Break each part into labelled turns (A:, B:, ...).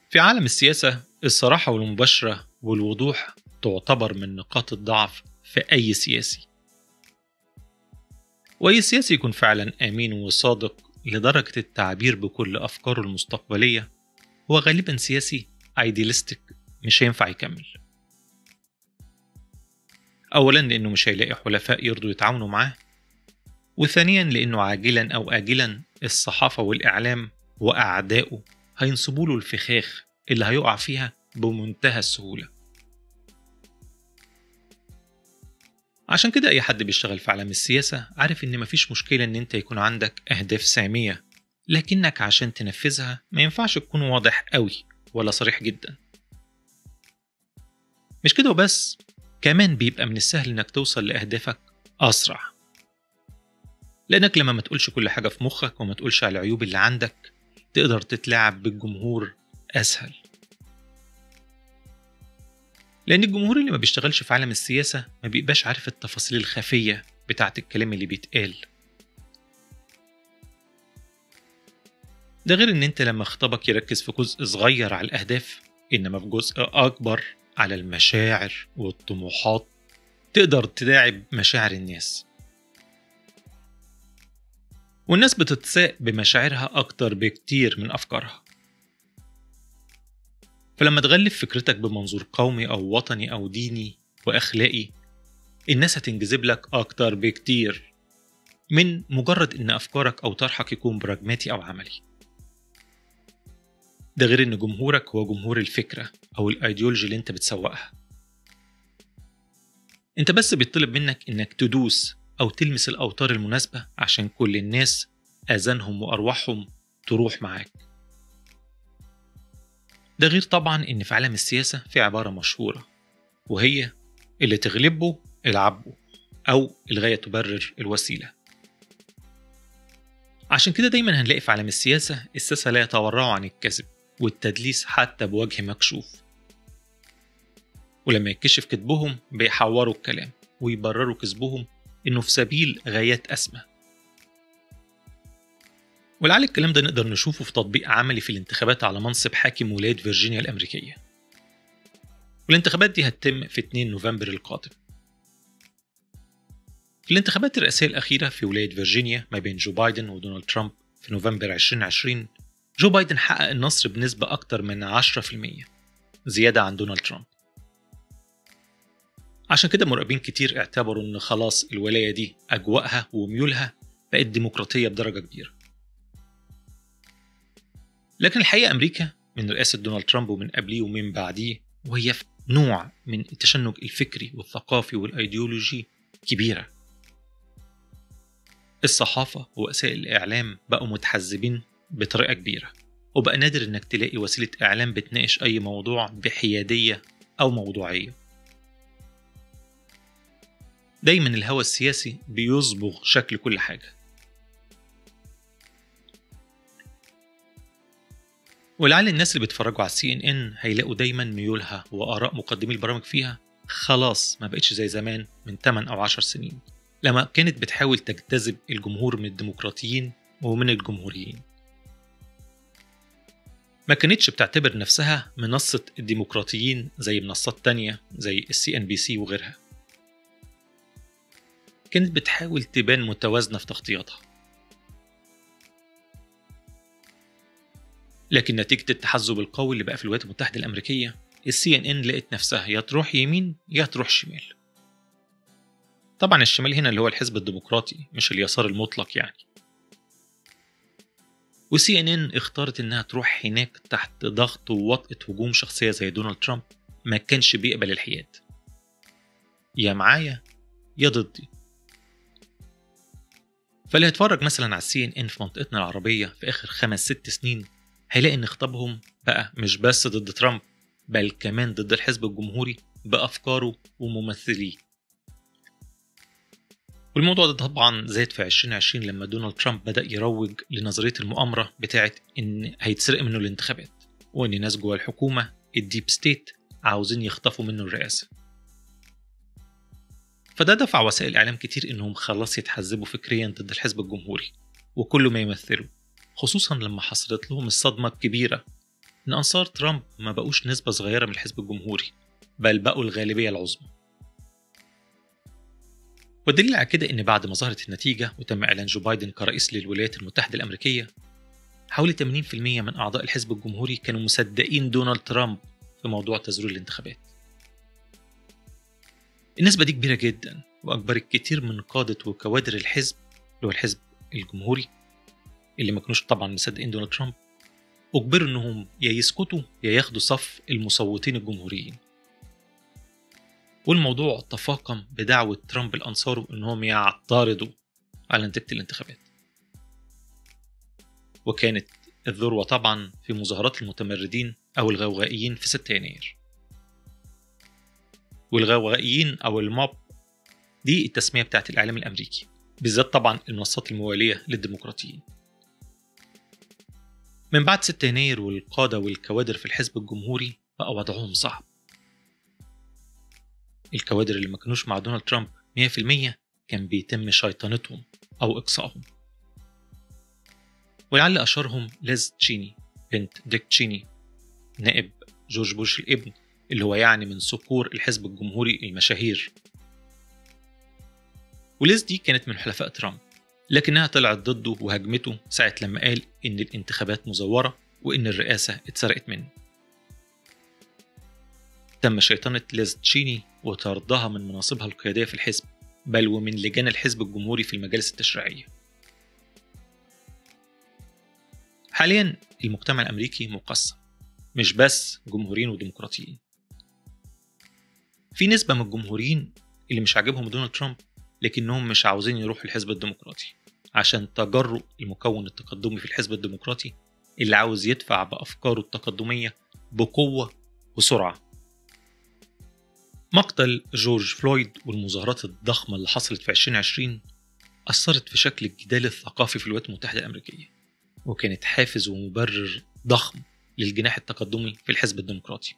A: في عالم السياسة الصراحة والمباشرة والوضوح تعتبر من نقاط الضعف في أي سياسي وأي سياسي يكون فعلا أمين وصادق لدرجة التعبير بكل أفكاره المستقبلية هو غالبا سياسي ايديالستيك مش هينفع يكمل أولا لأنه مش هيلاقي حلفاء يرضوا يتعاونوا معاه وثانيا لأنه عاجلا أو آجلا الصحافة والإعلام وأعدائه هينصبوا له الفخاخ اللي هيقع فيها بمنتهى السهولة عشان كده أي حد بيشتغل في عالم السياسة عارف إن مفيش مشكلة إن أنت يكون عندك أهداف سامية لكنك عشان تنفذها ما ينفعش تكون واضح قوي ولا صريح جدا مش كده وبس كمان بيبقى من السهل إنك توصل لأهدافك أسرع لأنك لما ما تقولش كل حاجة في مخك وما تقولش على العيوب اللي عندك تقدر تتلاعب بالجمهور أسهل لأن الجمهور اللي ما بيشتغلش في عالم السياسة ما بيبقاش عارف التفاصيل الخفية بتاعة الكلام اللي بيتقال ده غير ان انت لما خطابك يركز في جزء صغير على الأهداف إنما في جزء أكبر على المشاعر والطموحات تقدر تداعب مشاعر الناس والناس بتتساق بمشاعرها أكتر بكتير من أفكارها فلما تغلف فكرتك بمنظور قومي أو وطني أو ديني وأخلاقي الناس هتنجذب لك أكتر بكتير من مجرد إن أفكارك أو طرحك يكون براجماتي أو عملي ده غير إن جمهورك هو جمهور الفكرة أو الأيديولوجي اللي أنت بتسوقها أنت بس بيطلب منك إنك تدوس أو تلمس الأوتار المناسبة عشان كل الناس آذانهم وأرواحهم تروح معاك ده غير طبعا إن في عالم السياسة في عبارة مشهورة وهي اللي تغلبه العبه أو الغاية تبرر الوسيلة عشان كده دايما هنلاقي في عالم السياسة الساسة لا يتورعوا عن الكذب والتدليس حتى بوجه مكشوف ولما يكشف كذبهم بيحوروا الكلام ويبرروا كذبهم إنه في سبيل غايات أسمى ولعل الكلام ده نقدر نشوفه في تطبيق عملي في الانتخابات على منصب حاكم ولاية فيرجينيا الأمريكية والانتخابات دي هتتم في 2 نوفمبر القادم في الانتخابات الرئاسية الأخيرة في ولاية فيرجينيا ما بين جو بايدن ودونالد ترامب في نوفمبر 2020 جو بايدن حقق النصر بنسبة أكتر من 10% زيادة عن دونالد ترامب عشان كده مراقبين كتير اعتبروا إن خلاص الولاية دي أجواءها وميولها بقت ديمقراطية بدرجة كبيرة لكن الحقيقة أمريكا من رئاسة دونالد ترامب ومن قبليه ومن بعديه وهي في نوع من التشنج الفكري والثقافي والأيديولوجي كبيرة الصحافة ووسائل الإعلام بقوا متحزبين بطريقة كبيرة وبقى نادر إنك تلاقي وسيلة إعلام بتناقش أي موضوع بحيادية أو موضوعية دايما الهوى السياسي بيصبغ شكل كل حاجة ولعل الناس اللي بيتفرجوا على السي ان ان هيلاقوا دايما ميولها واراء مقدمي البرامج فيها خلاص ما بقتش زي زمان من 8 او 10 سنين لما كانت بتحاول تجتذب الجمهور من الديمقراطيين ومن الجمهوريين ما كانتش بتعتبر نفسها منصة الديمقراطيين زي منصات تانية زي السي ان بي سي وغيرها كانت بتحاول تبان متوازنة في تغطياتها لكن نتيجة التحزب القوي اللي بقى في الولايات المتحدة الأمريكية السي ان ان لقت نفسها يا تروح يمين يا تروح شمال طبعا الشمال هنا اللي هو الحزب الديمقراطي مش اليسار المطلق يعني وسي ان ان اختارت انها تروح هناك تحت ضغط ووطأة هجوم شخصية زي دونالد ترامب ما كانش بيقبل الحياد يا معايا يا ضدي فاللي هيتفرج مثلا على السي ان ان في منطقتنا العربية في آخر خمس ست سنين هيلاقي ان خطابهم بقى مش بس ضد ترامب بل كمان ضد الحزب الجمهوري بأفكاره وممثليه والموضوع ده طبعا زاد في 2020 لما دونالد ترامب بدأ يروج لنظرية المؤامرة بتاعة إن هيتسرق منه الانتخابات وإن ناس جوه الحكومة الديب ستيت عاوزين يخطفوا منه الرئاسة فده دفع وسائل إعلام كتير إنهم خلاص يتحزبوا فكريا ضد الحزب الجمهوري وكل ما يمثله خصوصا لما حصلت لهم الصدمة الكبيرة إن أنصار ترامب ما بقوش نسبة صغيرة من الحزب الجمهوري بل بقوا الغالبية العظمى والدليل على كده إن بعد ما ظهرت النتيجة وتم إعلان جو بايدن كرئيس للولايات المتحدة الأمريكية حوالي 80% من أعضاء الحزب الجمهوري كانوا مصدقين دونالد ترامب في موضوع تزوير الانتخابات النسبة دي كبيرة جدا وأجبرت كتير من قادة وكوادر الحزب اللي هو الحزب الجمهوري اللي ما كانوش طبعا مصدقين دونالد ترامب أجبروا إنهم يا يسكتوا يا ياخدوا صف المصوتين الجمهوريين والموضوع تفاقم بدعوة ترامب لأنصاره إنهم يعترضوا على نتيجة الانتخابات وكانت الذروة طبعا في مظاهرات المتمردين أو الغوغائيين في 6 يناير والغوغائيين أو الموب دي التسمية بتاعت الإعلام الأمريكي بالذات طبعا المنصات الموالية للديمقراطيين من بعد 6 يناير والقادة والكوادر في الحزب الجمهوري بقى وضعهم صعب الكوادر اللي ما كانوش مع دونالد ترامب 100% كان بيتم شيطنتهم أو إقصائهم ولعل أشهرهم ليز تشيني بنت ديك تشيني نائب جورج بوش الابن اللي هو يعني من صقور الحزب الجمهوري المشاهير وليز دي كانت من حلفاء ترامب لكنها طلعت ضده وهجمته ساعة لما قال إن الانتخابات مزورة وإن الرئاسة اتسرقت منه تم شيطنة ليز تشيني وطردها من مناصبها القيادية في الحزب بل ومن لجان الحزب الجمهوري في المجالس التشريعية حاليا المجتمع الأمريكي مقسم مش بس جمهوريين وديمقراطيين في نسبة من الجمهوريين اللي مش عاجبهم دونالد ترامب لكنهم مش عاوزين يروحوا الحزب الديمقراطي عشان تجرؤ المكون التقدمي في الحزب الديمقراطي اللي عاوز يدفع بأفكاره التقدمية بقوة وسرعة مقتل جورج فلويد والمظاهرات الضخمة اللي حصلت في 2020 أثرت في شكل الجدال الثقافي في الولايات المتحدة الأمريكية وكانت حافز ومبرر ضخم للجناح التقدمي في الحزب الديمقراطي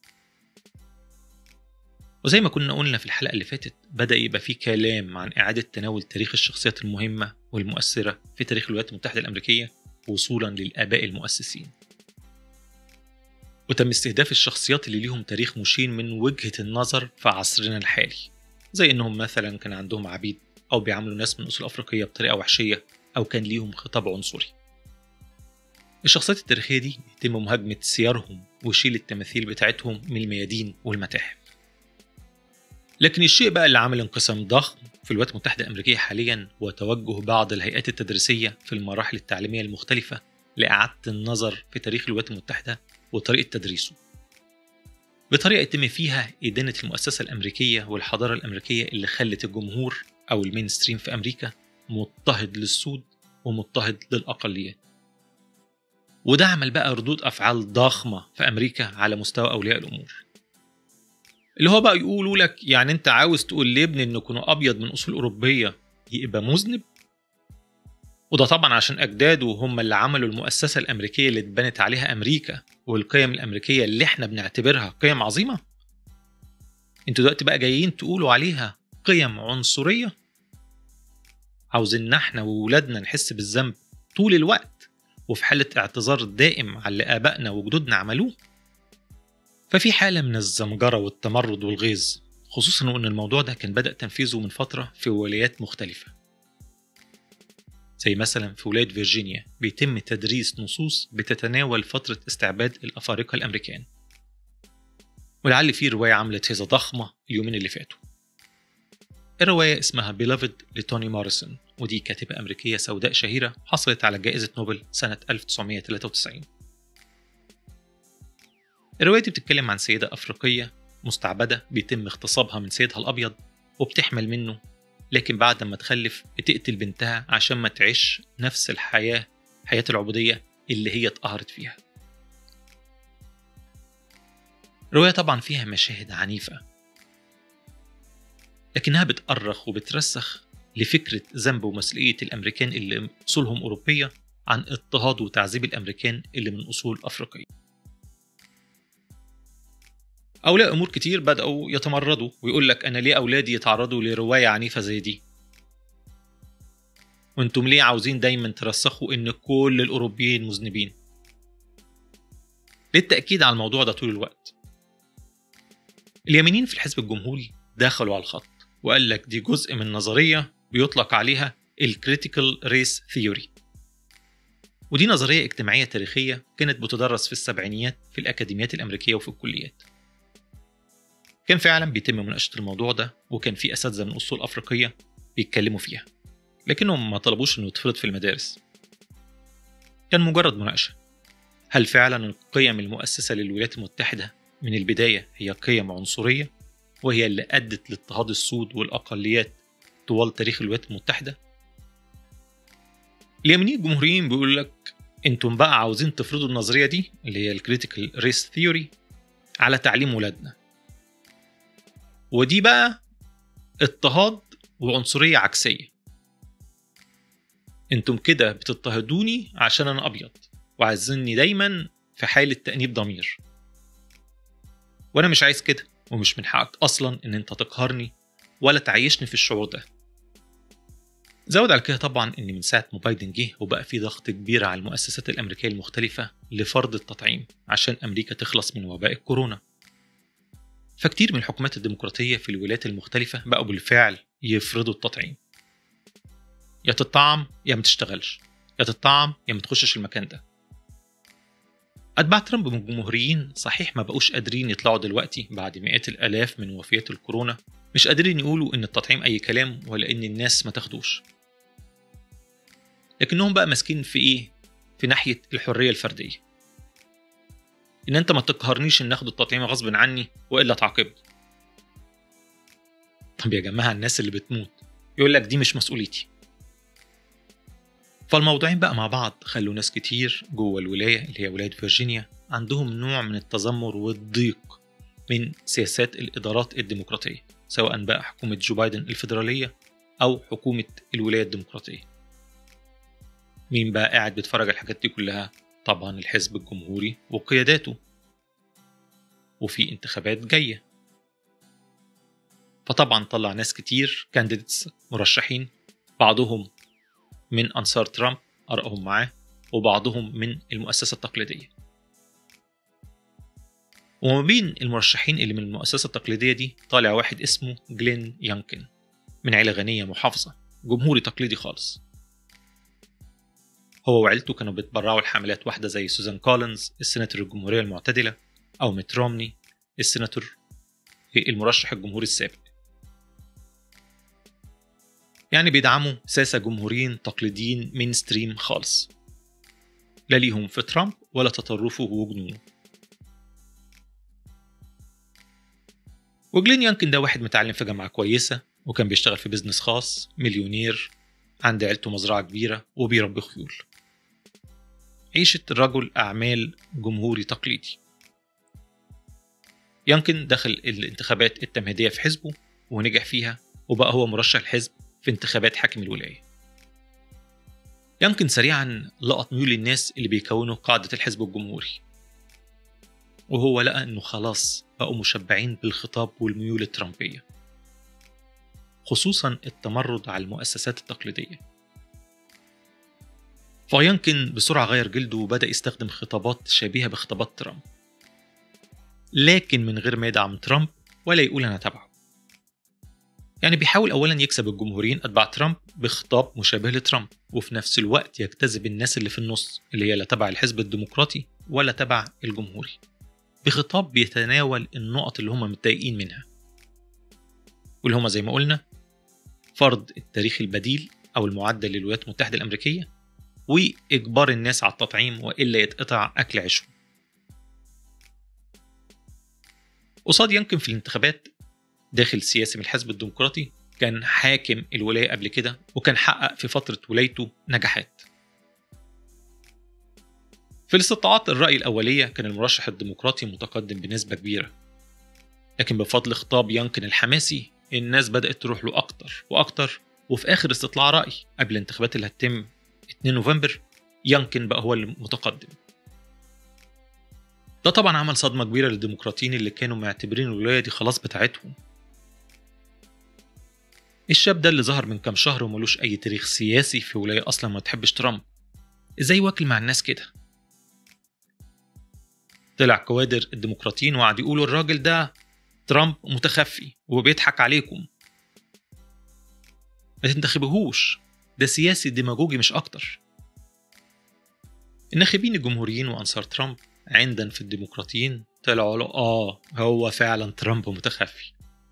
A: وزي ما كنا قلنا في الحلقة اللي فاتت بدأ يبقى في كلام عن إعادة تناول تاريخ الشخصيات المهمة والمؤثرة في تاريخ الولايات المتحدة الأمريكية وصولا للآباء المؤسسين وتم استهداف الشخصيات اللي ليهم تاريخ مشين من وجهة النظر في عصرنا الحالي زي إنهم مثلا كان عندهم عبيد أو بيعاملوا ناس من أصول أفريقية بطريقة وحشية أو كان ليهم خطاب عنصري الشخصيات التاريخية دي يتم مهاجمة سيارهم وشيل التماثيل بتاعتهم من الميادين والمتاحف لكن الشيء بقى اللي عامل انقسام ضخم في الولايات المتحدة الأمريكية حاليا هو توجه بعض الهيئات التدريسية في المراحل التعليمية المختلفة لإعادة النظر في تاريخ الولايات المتحدة وطريقة تدريسه بطريقة يتم فيها إدانة المؤسسة الأمريكية والحضارة الأمريكية اللي خلت الجمهور أو المين ستريم في أمريكا مضطهد للسود ومضطهد للأقليات وده عمل بقى ردود أفعال ضخمة في أمريكا على مستوى أولياء الأمور اللي هو بقى يقولوا لك يعني أنت عاوز تقول لابني إنه يكون أبيض من أصول أوروبية يبقى مذنب وده طبعا عشان أجداده هم اللي عملوا المؤسسة الأمريكية اللي اتبنت عليها أمريكا والقيم الأمريكية اللي احنا بنعتبرها قيم عظيمة انتوا دلوقتي بقى جايين تقولوا عليها قيم عنصرية عاوزين احنا وولادنا نحس بالذنب طول الوقت وفي حالة اعتذار دائم على اللي آبائنا وجدودنا عملوه ففي حالة من الزمجرة والتمرد والغيظ خصوصا وان الموضوع ده كان بدأ تنفيذه من فترة في ولايات مختلفة زي مثلا في ولاية فيرجينيا بيتم تدريس نصوص بتتناول فترة استعباد الأفارقة الأمريكان ولعل في رواية عملت هزة ضخمة اليومين اللي فاتوا الرواية اسمها بيلافد لتوني مارسون ودي كاتبة أمريكية سوداء شهيرة حصلت على جائزة نوبل سنة 1993 الرواية دي بتتكلم عن سيدة أفريقية مستعبدة بيتم اغتصابها من سيدها الأبيض وبتحمل منه لكن بعد ما تخلف بتقتل بنتها عشان ما تعيش نفس الحياة حياة العبودية اللي هي اتقهرت فيها الرواية طبعا فيها مشاهد عنيفة لكنها بتأرخ وبترسخ لفكرة ذنب ومسؤولية الأمريكان اللي أصولهم أوروبية عن اضطهاد وتعذيب الأمريكان اللي من أصول أفريقية أولياء أمور كتير بدأوا يتمردوا ويقول لك أنا ليه أولادي يتعرضوا لرواية عنيفة زي دي وانتم ليه عاوزين دايما ترسخوا ان كل الاوروبيين مذنبين للتأكيد على الموضوع ده طول الوقت اليمينيين في الحزب الجمهوري دخلوا على الخط وقال لك دي جزء من نظرية بيطلق عليها الكريتيكال ريس ثيوري ودي نظرية اجتماعية تاريخية كانت بتدرس في السبعينيات في الأكاديميات الأمريكية وفي الكليات كان فعلا بيتم مناقشة الموضوع ده وكان في أساتذة من أصول أفريقية بيتكلموا فيها لكنهم ما طلبوش إنه يتفرض في المدارس كان مجرد مناقشة هل فعلا القيم المؤسسة للولايات المتحدة من البداية هي قيم عنصرية وهي اللي أدت لاضطهاد السود والأقليات طوال تاريخ الولايات المتحدة اليمينيين الجمهوريين بيقول لك انتم بقى عاوزين تفرضوا النظرية دي اللي هي الكريتيكال ريس ثيوري على تعليم ولادنا ودي بقى اضطهاد وعنصرية عكسية انتم كده بتضطهدوني عشان انا ابيض وعايزيني دايما في حالة تأنيب ضمير وانا مش عايز كده ومش من حقك اصلا ان انت تقهرني ولا تعيشني في الشعور ده زود على كده طبعا ان من ساعه ما بايدن جه وبقى في ضغط كبير على المؤسسات الامريكيه المختلفه لفرض التطعيم عشان امريكا تخلص من وباء الكورونا فكتير من الحكومات الديمقراطيه في الولايات المختلفه بقوا بالفعل يفرضوا التطعيم يا تطعم يا ما تشتغلش يا تطعم يا ما تخشش المكان ده أتباع ترامب من الجمهوريين صحيح ما بقوش قادرين يطلعوا دلوقتي بعد مئات الآلاف من وفيات الكورونا مش قادرين يقولوا إن التطعيم أي كلام ولا إن الناس ما تاخدوش لكنهم بقى ماسكين في إيه؟ في ناحية الحرية الفردية إن أنت ما تقهرنيش إن آخد التطعيم غصب عني وإلا تعاقبني طب يا جماعة الناس اللي بتموت يقول لك دي مش مسؤوليتي فالموضوعين بقى مع بعض خلوا ناس كتير جوه الولاية اللي هي ولاية فيرجينيا عندهم نوع من التذمر والضيق من سياسات الإدارات الديمقراطية سواء بقى حكومة جو بايدن الفيدرالية أو حكومة الولاية الديمقراطية مين بقى قاعد بيتفرج على الحاجات دي كلها طبعا الحزب الجمهوري وقياداته وفي انتخابات جاية فطبعا طلع ناس كتير كانديديتس مرشحين بعضهم من أنصار ترامب أرائهم معاه وبعضهم من المؤسسة التقليدية وما بين المرشحين اللي من المؤسسة التقليدية دي طالع واحد اسمه جلين يانكن من عيلة غنية محافظة جمهوري تقليدي خالص هو وعيلته كانوا بيتبرعوا لحملات واحدة زي سوزان كولينز السيناتور الجمهورية المعتدلة أو ميت رومني السيناتور المرشح الجمهوري السابق يعني بيدعموا ساسة جمهوريين تقليديين مين ستريم خالص لا ليهم في ترامب ولا تطرفه وجنونه وجلين يانكن ده واحد متعلم في جامعة كويسة وكان بيشتغل في بيزنس خاص مليونير عند عيلته مزرعة كبيرة وبيربي خيول عيشة رجل أعمال جمهوري تقليدي يانكن دخل الانتخابات التمهيدية في حزبه ونجح فيها وبقى هو مرشح الحزب في انتخابات حاكم الولاية يمكن سريعا لقط ميول الناس اللي بيكونوا قاعدة الحزب الجمهوري وهو لقى انه خلاص بقوا مشبعين بالخطاب والميول الترامبية خصوصا التمرد على المؤسسات التقليدية فيمكن بسرعة غير جلده وبدأ يستخدم خطابات شبيهة بخطابات ترامب لكن من غير ما يدعم ترامب ولا يقول أنا تبعه يعني بيحاول أولا يكسب الجمهوريين أتباع ترامب بخطاب مشابه لترامب وفي نفس الوقت يجتذب الناس اللي في النص اللي هي لا تبع الحزب الديمقراطي ولا تبع الجمهوري بخطاب بيتناول النقط اللي هم متضايقين منها واللي هم زي ما قلنا فرض التاريخ البديل أو المعدل للولايات المتحدة الأمريكية وإجبار الناس على التطعيم وإلا يتقطع أكل عيشهم قصاد يمكن في الانتخابات داخل سياسي من الحزب الديمقراطي كان حاكم الولاية قبل كده وكان حقق في فترة ولايته نجاحات في الاستطلاعات الرأي الأولية كان المرشح الديمقراطي متقدم بنسبة كبيرة لكن بفضل خطاب يانكن الحماسي الناس بدأت تروح له أكتر وأكتر وفي آخر استطلاع رأي قبل الانتخابات اللي هتتم 2 نوفمبر يانكن بقى هو المتقدم ده طبعا عمل صدمة كبيرة للديمقراطيين اللي كانوا معتبرين الولاية دي خلاص بتاعتهم الشاب ده اللي ظهر من كام شهر وملوش أي تاريخ سياسي في ولاية أصلا ما تحبش ترامب إزاي واكل مع الناس كده طلع كوادر الديمقراطيين وقعد يقولوا الراجل ده ترامب متخفي وبيضحك عليكم ما تنتخبوهوش ده سياسي ديماغوجي مش أكتر الناخبين الجمهوريين وأنصار ترامب عندن في الديمقراطيين طلعوا له آه هو فعلا ترامب متخفي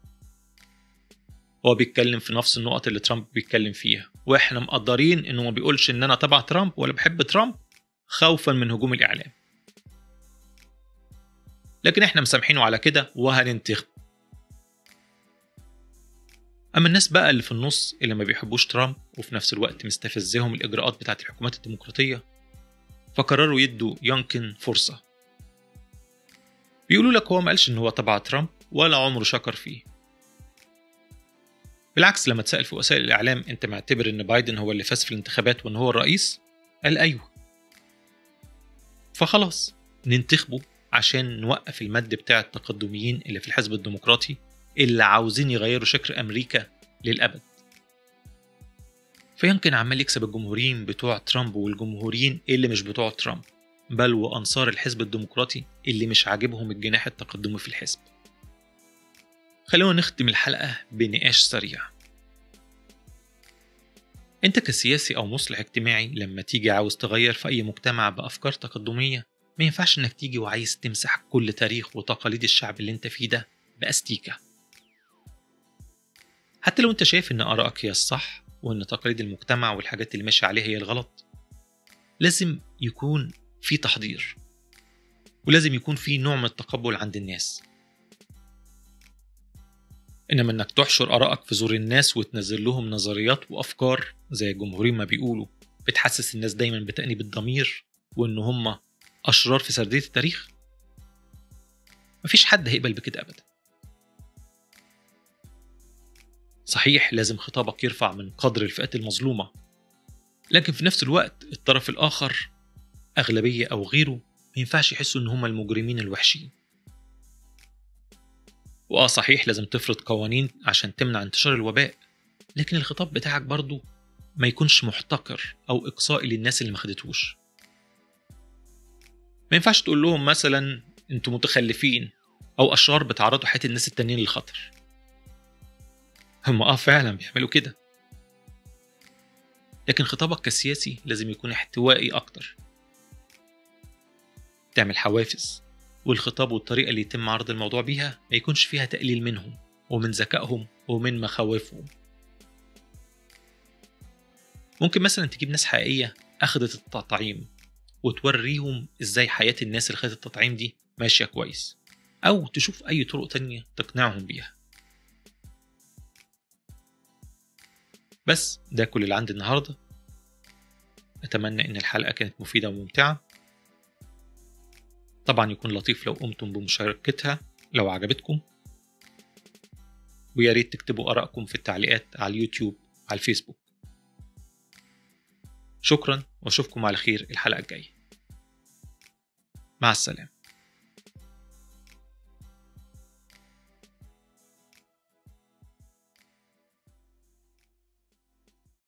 A: هو بيتكلم في نفس النقط اللي ترامب بيتكلم فيها واحنا مقدرين انه ما بيقولش ان انا تبع ترامب ولا بحب ترامب خوفا من هجوم الاعلام لكن احنا مسامحينه على كده وهننتخب اما الناس بقى اللي في النص اللي ما بيحبوش ترامب وفي نفس الوقت مستفزهم الاجراءات بتاعت الحكومات الديمقراطيه فقرروا يدوا يانكن فرصه بيقولوا لك هو ما قالش ان هو تبع ترامب ولا عمره شكر فيه بالعكس لما اتسأل في وسائل الإعلام أنت معتبر إن بايدن هو اللي فاز في الانتخابات وإن هو الرئيس؟ قال أيوه فخلاص ننتخبه عشان نوقف المد بتاع التقدميين اللي في الحزب الديمقراطي اللي عاوزين يغيروا شكل أمريكا للأبد فيمكن عمال يكسب الجمهوريين بتوع ترامب والجمهوريين اللي مش بتوع ترامب بل وأنصار الحزب الديمقراطي اللي مش عاجبهم الجناح التقدمي في الحزب خلونا نختم الحلقة بنقاش سريع انت كسياسي او مصلح اجتماعي لما تيجي عاوز تغير في اي مجتمع بافكار تقدميه ما ينفعش انك تيجي وعايز تمسح كل تاريخ وتقاليد الشعب اللي انت فيه ده باستيكه حتى لو انت شايف ان ارائك هي الصح وان تقاليد المجتمع والحاجات اللي ماشي عليها هي الغلط لازم يكون في تحضير ولازم يكون في نوع من التقبل عند الناس انما انك تحشر ارائك في زور الناس وتنزل لهم نظريات وافكار زي الجمهوريين ما بيقولوا بتحسس الناس دايما بتأنيب الضمير وان هم اشرار في سرديه التاريخ مفيش حد هيقبل بكده ابدا صحيح لازم خطابك يرفع من قدر الفئات المظلومه لكن في نفس الوقت الطرف الاخر اغلبيه او غيره ما ينفعش يحسوا ان هم المجرمين الوحشين وآه صحيح لازم تفرض قوانين عشان تمنع انتشار الوباء لكن الخطاب بتاعك برضو ما يكونش محتقر أو إقصائي للناس اللي ما خدتهوش ما ينفعش تقول لهم مثلا انتوا متخلفين أو أشرار بتعرضوا حياة الناس التانيين للخطر هم آه فعلا بيعملوا كده لكن خطابك كسياسي لازم يكون احتوائي أكتر تعمل حوافز والخطاب والطريقة اللي يتم عرض الموضوع بيها ما يكونش فيها تقليل منهم ومن ذكائهم ومن مخاوفهم ممكن مثلا تجيب ناس حقيقية أخدت التطعيم وتوريهم إزاي حياة الناس اللي خدت التطعيم دي ماشية كويس أو تشوف أي طرق تانية تقنعهم بيها بس ده كل اللي عندي النهاردة أتمنى إن الحلقة كانت مفيدة وممتعة طبعا يكون لطيف لو قمتم بمشاركتها لو عجبتكم ويا ريت تكتبوا آرائكم في التعليقات على اليوتيوب على الفيسبوك شكرا واشوفكم على خير الحلقة الجاية مع السلامة